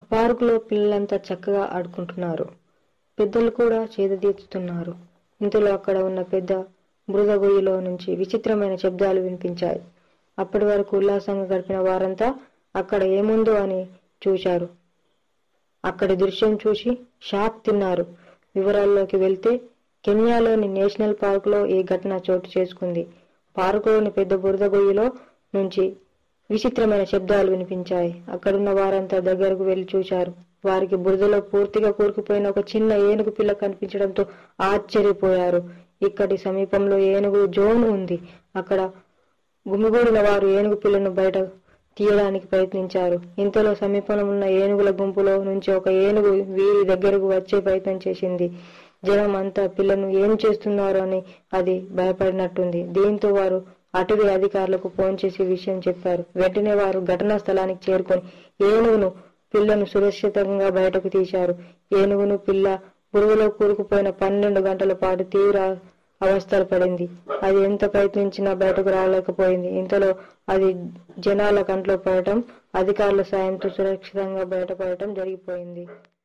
పార్కులో పిల్లలంతా చక్కగా ఆడుకుంటున్నారు పెద్దలు కూడా చేదతీస్తున్నారు ఇంతలో అక్కడ ఉన్న పెద్ద బురద గొయ్యిలో నుంచి విచిత్రమైన శబ్దాలు వినిపించాయి అప్పటి వరకు ఉల్లాసంగా గడిపిన వారంతా అక్కడ ఏముందో అని చూశారు అక్కడి దృశ్యం చూసి షాక్ తిన్నారు వివరాల్లోకి వెళ్తే కెన్యాలోని నేషనల్ పార్కులో ఈ ఘటన చోటు చేసుకుంది పార్కులోని పెద్ద బురద గొయ్యిలో నుంచి విచిత్రమైన శబ్దాలు వినిపించాయి అక్కడున్న వారంతా దగ్గరకు వెళ్లి చూశారు వారికి బురదలో పూర్తిగా కూరుకుపోయిన ఒక చిన్న ఏనుగు పిల్ల కనిపించడంతో ఆశ్చర్యపోయారు ఇక్కడి సమీపంలో ఏనుగు జోన్ ఉంది అక్కడ గుమిగూడిన వారు ఏనుగు పిల్లను బయట తీయడానికి ప్రయత్నించారు ఇంతలో సమీపంలో ఉన్న ఏనుగుల గుంపులో నుంచి ఒక ఏనుగు వీరి దగ్గరకు వచ్చే ప్రయత్నం చేసింది జనం అంతా పిల్లను ఏం చేస్తున్నారు అని అది భయపడినట్టుంది దీంతో వారు అటవీ అధికారులకు ఫోన్ చేసి విషయం చెప్పారు వెంటనే వారు ఘటనా స్థలానికి చేరుకొని ఏనుగును పిల్లను సురక్షితంగా బయటకు తీశారు ఏనుగును పిల్ల బురువులో కూరుకుపోయిన పన్నెండు గంటల పాటు తీవ్ర అవస్థలు పడింది అది ఎంత ప్రయత్నించినా బయటకు రాలేకపోయింది ఇంతలో అది జనాల కంట్లో పడటం అధికారుల సాయంతో సురక్షితంగా బయటపడటం జరిగిపోయింది